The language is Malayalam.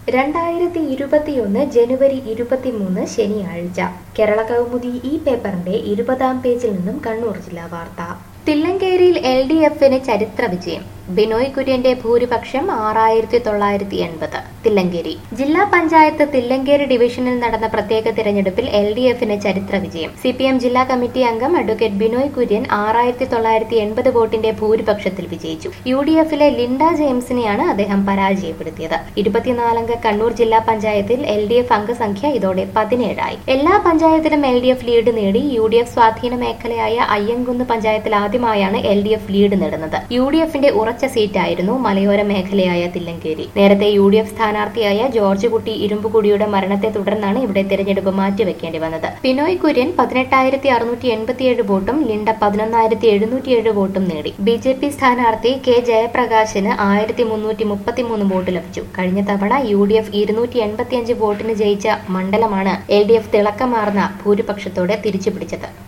രണ്ടായിരത്തി ഇരുപത്തിയൊന്ന് ജനുവരി ഇരുപത്തിമൂന്ന് ശനിയാഴ്ച കേരള കൗമുദി ഈ പേപ്പറിന്റെ ഇരുപതാം പേജിൽ നിന്നും കണ്ണൂർ ജില്ലാ വാർത്ത തില്ലങ്കേരിയിൽ എൽ ഡി എഫിന് ചരിത്ര വിജയം ബിനോയ് കുര്യന്റെ ഭൂരിപക്ഷം ആറായിരത്തി തൊള്ളായിരത്തി എൺപത് തില്ലങ്കേരി ജില്ലാ പഞ്ചായത്ത് തില്ലങ്കേരി ഡിവിഷനിൽ നടന്ന പ്രത്യേക തിരഞ്ഞെടുപ്പിൽ എൽ ഡി എഫിന് ചരിത്ര വിജയം സി പി എം ജില്ലാ കമ്മിറ്റി അംഗം അഡ്വക്കേറ്റ് ബിനോയ് കുര്യൻ ആറായിരത്തി തൊള്ളായിരത്തി എൺപത് വോട്ടിന്റെ ഭൂരിപക്ഷത്തിൽ വിജയിച്ചു യു ഡി എഫിലെ ലിൻഡ ജെയിംസിനെയാണ് അദ്ദേഹം പരാജയപ്പെടുത്തിയത് ഇരുപത്തിനാലംഗ കണ്ണൂർ ജില്ലാ പഞ്ചായത്തിൽ എൽ ഡി എഫ് അംഗസംഖ്യ ഇതോടെ പതിനേഴായി എല്ലാ പഞ്ചായത്തിലും എൽ ഡി എഫ് ലീഡ് നേടി യു ഡി എഫ് സ്വാധീന മേഖലയായ അയ്യങ്കുന്ന് പഞ്ചായത്തിൽ ആദ്യമായാണ് എൽ ഡി എഫ് ലീഡ് നേടുന്നത് യു ഡി എഫിന്റെ ഉറച്ച സീറ്റായിരുന്നു മലയോര മേഖലയായ തില്ലങ്കേരി നേരത്തെ യു ഡി എഫ് സ്ഥാനാർത്ഥിയായ ജോർജ് കുട്ടി ഇരുമ്പുകുടിയുടെ മരണത്തെ തുടർന്നാണ് ഇവിടെ തെരഞ്ഞെടുപ്പ് മാറ്റിവെക്കേണ്ടി വന്നത് ബിനോയ് കുര്യൻ പതിനെട്ടായിരത്തി അറുന്നൂറ്റി എൺപത്തിയേഴ് വോട്ടും ലിൻഡ പതിനൊന്നായിരത്തി എഴുന്നൂറ്റിയേഴ് വോട്ടും നേടി ബി ജെ പി സ്ഥാനാർത്ഥി കെ ജയപ്രകാശിന് ആയിരത്തി മുന്നൂറ്റി മുപ്പത്തിമൂന്ന് വോട്ട് ലഭിച്ചു കഴിഞ്ഞ തവണ യു ഡി എഫ് ഇരുന്നൂറ്റി എൺപത്തിയഞ്ച് വോട്ടിന് ജയിച്ച മണ്ഡലമാണ് എൽ ഡി എഫ് തിളക്കമാർന്ന ഭൂരിപക്ഷത്തോടെ തിരിച്ചുപിടിച്ചത്